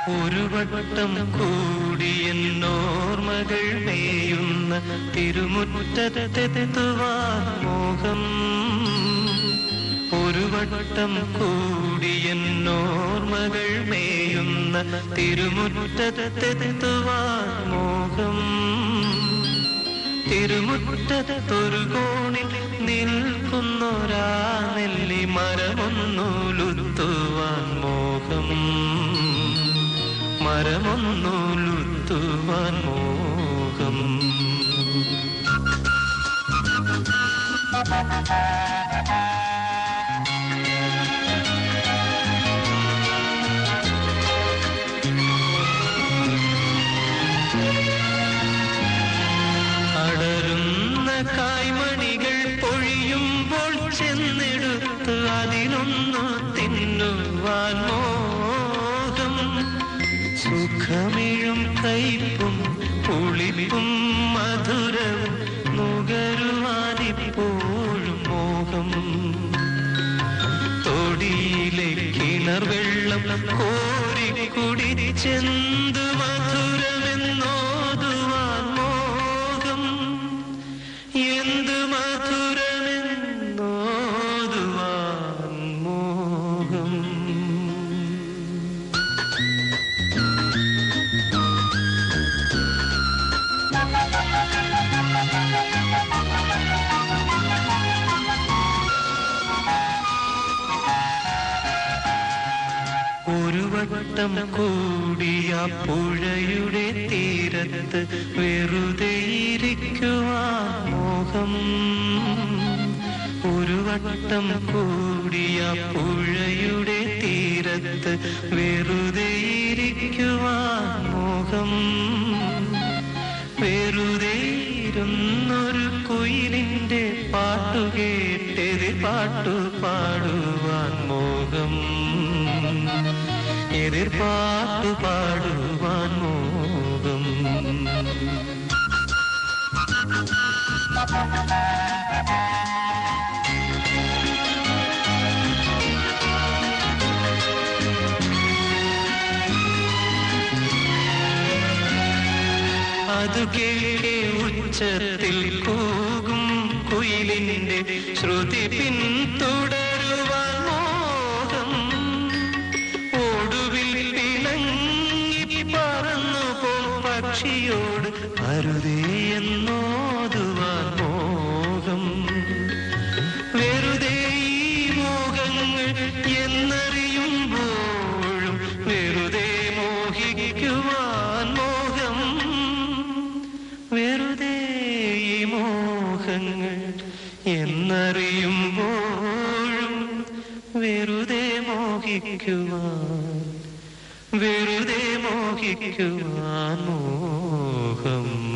ഒരു വട്ടം കൂടിയെന്നോർമകൾ മേയുന്ന തിരുമുറ്റത്തെത്തുവാൻ മോഹം ഒരു വട്ടം കൂടിയെന്നോർമകൾ മേയുന്ന തിരുമുറ്റത്തെത്തുവാൻ മോഹം തിരുമുറ്റത്തൊരു കോണിൽ നിൽക്കുന്നൊരാ നെല്ലി മരമൊന്നുലുത്തുവാൻ മോഹം മരമൊന്നുലുത്തുവാൻ മോഹം അടരുന്ന കായ്മണികൾ പൊഴിയുമ്പോൾ ചെന്നെടുത്ത് അതിനൊന്നു തിന്നുവാൻ മോഹം സുഖമിഴും കയ്പും പുളിപ്പും മധുരവും നുകരുവാനിപ്പോഴും മോഹം തൊടിയിലെ കിണർ വെള്ളം കോരി കുടിച്ചെന്ത് മധുരമെന്നോതുവാൻ മോഹം എന്ത് മധുരമെന്നോതുവാൻ മോഹം ഒരു വട്ടം കൂടിയ പുഴയുടെ തീരത്ത് വെറുതെ ഇരിക്കുവാൻ മോഹം ഒരു വട്ടം കൂടിയ പുഴയുടെ തീരത്ത് വെറുതെ ഇരിക്കുവാൻ മോഹം വെറുതെ ഇരുന്നൊരു കുയിലിന്റെ പാട്ടു കേട്ടത് പാട്ടു പാടുവാൻ മോഹം എതിർപ്പാട്ടു പാടുവാൻ മോഹം അത് കേൾക്കെ ഉച്ചത്തിൽ കൂകും കുയിലിന്റെ ശ്രുതി പിന്തുടരുവാൻ മോഹം ഒടുവിൽ പിണങ്ങി പറന്നു പോ പക്ഷിയോട് അരുതേ എന്നോതുവാൻ മോഹം വെറുതെ ഈ മോഹങ്ങൾ എന്നറിയുമ്പോഴും വെറുതെ മോഹിക്കുവാൻ മോഹം വെറുതെ ഈ മോഹങ്ങൾ എന്നറിയുമ്പോഴും വെറുതെ മോഹിക്കുവാൻ വെറുതെ മോഹിക്കുവാൻ മോഹം